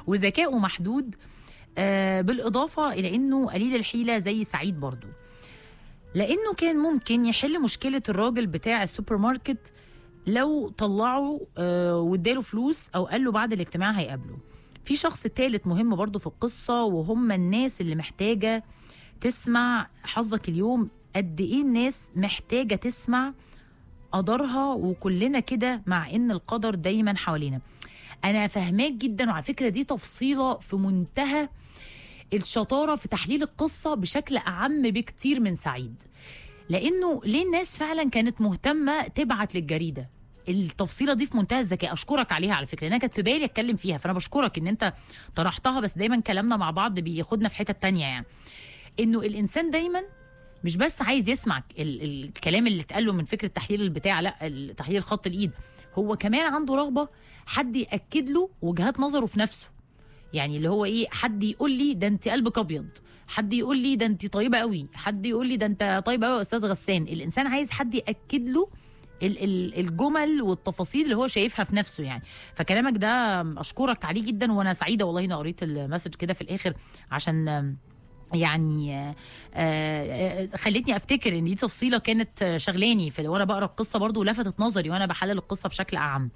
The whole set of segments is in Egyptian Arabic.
وذكائه محدود آه بالاضافه الى انه قليل الحيله زي سعيد برضو لانه كان ممكن يحل مشكله الراجل بتاع السوبر ماركت لو طلعه آه واداله فلوس او قال له بعد الاجتماع هيقابله في شخص ثالث مهم برضو في القصه وهم الناس اللي محتاجه تسمع حظك اليوم قد ايه الناس محتاجه تسمع قدرها وكلنا كده مع ان القدر دايما حوالينا انا فاهماك جدا وعلى فكره دي تفصيله في منتهى الشطاره في تحليل القصه بشكل اعم بكتير من سعيد لانه ليه الناس فعلا كانت مهتمه تبعت للجريده التفصيله دي في منتهى الذكاء اشكرك عليها على فكره انا كانت في بالي اتكلم فيها فانا بشكرك ان انت طرحتها بس دايما كلامنا مع بعض بياخدنا في حته تانية يعني انه الانسان دايما مش بس عايز يسمع ال- ال- الكلام اللي اتقال له من فكره تحليل البتاع لا ال- تحليل خط الايد هو كمان عنده رغبه حد ياكد له وجهات نظره في نفسه يعني اللي هو ايه حد يقول لي ده انت قلبك ابيض حد يقول لي ده انت طيبه قوي حد يقول لي ده انت طيب قوي يا استاذ غسان الانسان عايز حد ياكد له ال- ال- الجمل والتفاصيل اللي هو شايفها في نفسه يعني فكلامك ده اشكرك عليه جدا وانا سعيده والله اني قريت المسج كده في الاخر عشان آم، يعني آه، آه، خلتني افتكر ان دي تفصيله كانت آه، شغلاني في وانا بقرا القصه برضو ولفتت نظري وانا بحلل القصه بشكل اعم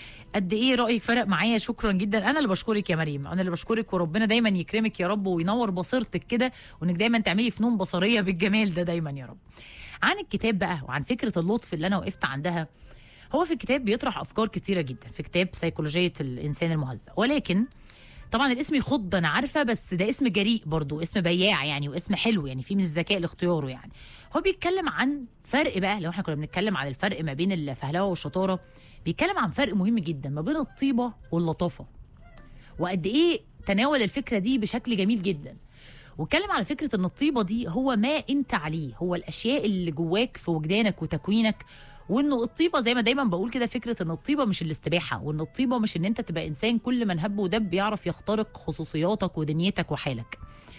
قد ايه رايك فرق معايا شكرا جدا انا اللي بشكرك يا مريم انا اللي بشكرك وربنا دايما يكرمك يا رب وينور بصيرتك كده وانك دايما تعملي فنون بصريه بالجمال ده دايما يا رب عن الكتاب بقى وعن فكره اللطف اللي انا وقفت عندها هو في الكتاب بيطرح افكار كتيره جدا في كتاب سيكولوجيه الانسان المهذب ولكن طبعا الاسم يخض انا عارفه بس ده اسم جريء برضو اسم بياع يعني واسم حلو يعني في من الذكاء لاختياره يعني هو بيتكلم عن فرق بقى لو احنا كنا بنتكلم عن الفرق ما بين الفهلوه والشطاره بيتكلم عن فرق مهم جدا ما بين الطيبه واللطافه وقد ايه تناول الفكره دي بشكل جميل جدا واتكلم على فكره ان الطيبه دي هو ما انت عليه هو الاشياء اللي جواك في وجدانك وتكوينك وانه الطيبه زي ما دايما بقول كده فكره ان الطيبه مش الاستباحه وان الطيبه مش ان انت تبقى انسان كل من هب ودب بيعرف يخترق خصوصياتك ودنيتك وحالك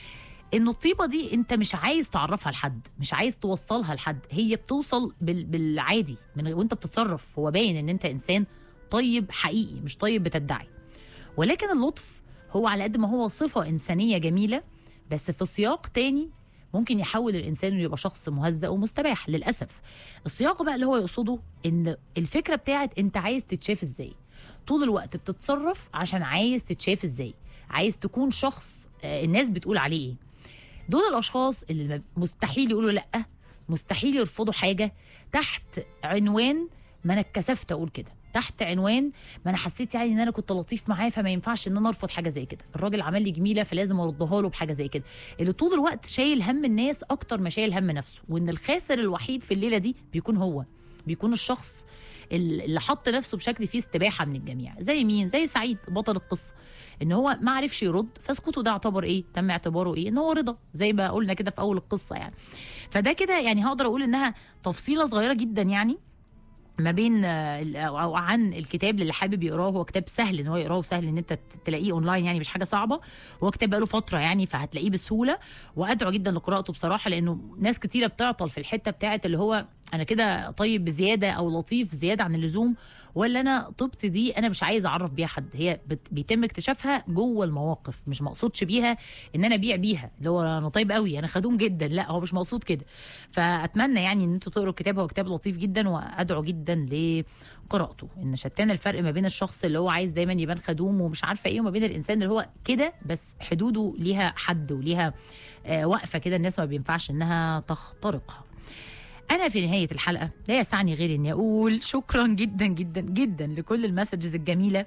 انه الطيبه دي انت مش عايز تعرفها لحد مش عايز توصلها لحد هي بتوصل بال... بالعادي من وانت بتتصرف هو باين ان انت انسان طيب حقيقي مش طيب بتدعي ولكن اللطف هو على قد ما هو صفه انسانيه جميله بس في سياق تاني ممكن يحول الانسان انه يبقى شخص مهزأ ومستباح للاسف السياق بقى اللي هو يقصده ان الفكره بتاعت انت عايز تتشاف ازاي طول الوقت بتتصرف عشان عايز تتشاف ازاي عايز تكون شخص آه، الناس بتقول عليه ايه دول الاشخاص اللي ما- مستحيل يقولوا لا مستحيل يرفضوا حاجه تحت عنوان ما انا اتكسفت اقول كده تحت عنوان ما انا حسيت يعني ان انا كنت لطيف معاه فما ينفعش ان انا ارفض حاجه زي كده الراجل عمل لي جميله فلازم ارضها له بحاجه زي كده اللي طول الوقت شايل هم الناس اكتر ما شايل هم نفسه وان الخاسر الوحيد في الليله دي بيكون هو بيكون الشخص اللي حط نفسه بشكل فيه استباحه من الجميع زي مين زي سعيد بطل القصه ان هو ما عرفش يرد فسكوته ده اعتبر ايه تم اعتباره ايه ان هو رضا زي ما قلنا كده في اول القصه يعني فده كده يعني هقدر اقول انها تفصيله صغيره جدا يعني ما بين آه، ال- او أو عن الكتاب اللي حابب يقراه هو كتاب سهل ان هو يقراه وسهل ان انت ت- تلاقيه اونلاين يعني مش حاجه صعبه هو كتاب بقاله فتره يعني فهتلاقيه بسهوله وادعو جدا لقراءته بصراحه لانه ناس كتيره بتعطل في الحته بتاعت اللي هو انا كده طيب بزياده او لطيف زياده عن اللزوم ولا انا طيبتي دي انا مش عايز اعرف بيها حد هي بت- بيتم اكتشافها جوه المواقف مش مقصودش بيها ان انا ابيع بيها اللي هو انا طيب قوي انا خدوم جدا لا هو مش مقصود كده فاتمنى يعني ان انتوا تقروا الكتاب هو كتاب لطيف جدا وادعو جدا لقراءته ان شتان الفرق ما بين الشخص اللي هو عايز دايما يبان خدوم ومش عارفه ايه وما بين الانسان اللي هو كده بس حدوده ليها حد وليها آه وقفه كده الناس ما بينفعش انها تخترقها أنا في نهاية الحلقة لا يسعني غير إني أقول شكرا جدا جدا جدا لكل المسجز الجميلة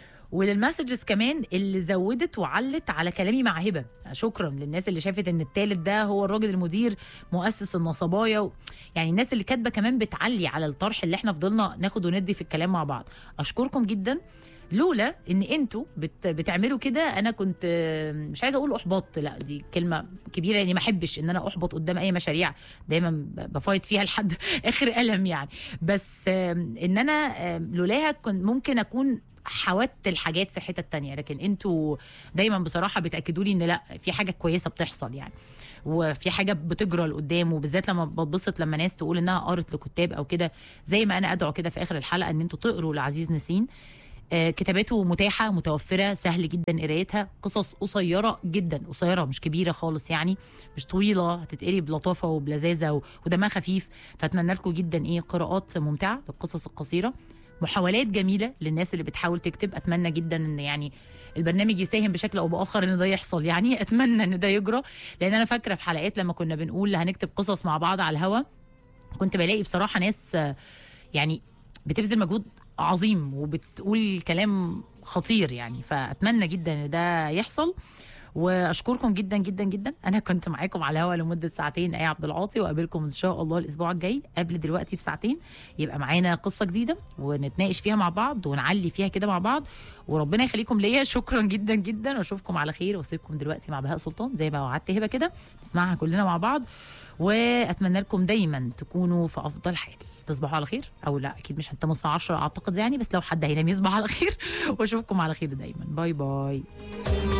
وللمسجز كمان اللي زودت وعلت على كلامي مع هبه شكرا للناس اللي شافت ان التالت ده هو الراجل المدير مؤسس النصبايا و... يعني الناس اللي كاتبه كمان بتعلي على الطرح اللي احنا فضلنا ناخد وندي في الكلام مع بعض اشكركم جدا لولا ان انتوا بت... بتعملوا كده انا كنت آه، مش عايزه اقول احبطت لا دي كلمه كبيره يعني ما احبش ان انا احبط قدام اي مشاريع دايما ب- بفايت فيها لحد اخر قلم يعني بس آه، ان انا آه، لولاها كنت ممكن اكون حودت الحاجات في حتت تانية لكن انتوا دايما بصراحه بتاكدوا لي ان لا في حاجه كويسه بتحصل يعني وفي حاجه بتجرى لقدام وبالذات لما بتبسط لما ناس تقول انها قرت لكتاب او كده زي ما انا ادعو كده في اخر الحلقه ان انتوا تقروا لعزيز نسين آه، كتاباته متاحه متوفره سهل جدا قرايتها قصص قصيره جدا قصيره مش كبيره خالص يعني مش طويله هتتقري بلطافه وبلذاذه و- ودمها خفيف فاتمنى لكم جدا ايه قراءات ممتعه للقصص القصيره محاولات جميله للناس اللي بتحاول تكتب اتمنى جدا ان يعني البرنامج يساهم بشكل او باخر ان ده يحصل يعني اتمنى ان ده يجرى لان انا فاكره في حلقات لما كنا بنقول هنكتب قصص مع بعض على الهوا كنت بلاقي بصراحه ناس آه، يعني بتبذل مجهود عظيم وبتقول كلام خطير يعني فاتمنى جدا ان ده يحصل واشكركم جدا جدا جدا انا كنت معاكم على الهوا لمده ساعتين ايه عبد العاطي واقابلكم ان شاء الله الاسبوع الجاي قبل دلوقتي بساعتين يبقى معانا قصه جديده ونتناقش فيها مع بعض ونعلي فيها كده مع بعض وربنا يخليكم ليا شكرا جدا جدا واشوفكم على خير واسيبكم دلوقتي مع بهاء سلطان زي ما وعدت هبه كده نسمعها كلنا مع بعض واتمنى لكم دايما تكونوا في افضل حال تصبحوا على خير او لا اكيد مش هنتموا الساعه 10 اعتقد يعني بس لو حد هينام يصبح على خير واشوفكم على خير دايما باي باي